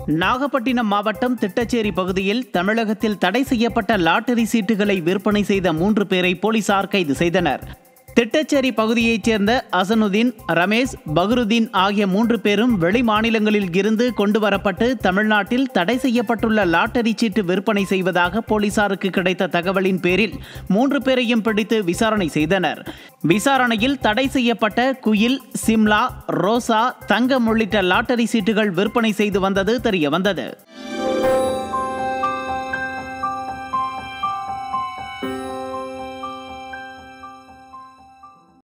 நாகப்பட்டினம் மாவட்டம் திட்டச்சேரி பகுதியில் தமிழகத்தில் தடை செய்யப்பட்ட லாட்டரி சீட்டுகளை விற்பனை செய்த மூன்று பேரை போலீசார் கைது செய்தனர் திட்டச்சேரி பகுதியைச் சேர்ந்த அசனுதீன் ரமேஷ் பக்ருதீன் ஆகிய மூன்று பேரும் வெளி மாநிலங்களில் இருந்து கொண்டு வரப்பட்டு தமிழ்நாட்டில் தடை செய்யப்பட்டுள்ள லாட்டரி சீட்டு விற்பனை செய்வதாக போலீசாருக்கு கிடைத்த தகவலின் பேரில் மூன்று பேரையும் பிடித்து விசாரணை செய்தனர் விசாரணையில் தடை செய்யப்பட்ட குயில் சிம்லா ரோசா தங்கம் உள்ளிட்ட லாட்டரி சீட்டுகள் விற்பனை செய்து வந்தது தெரிய வந்தது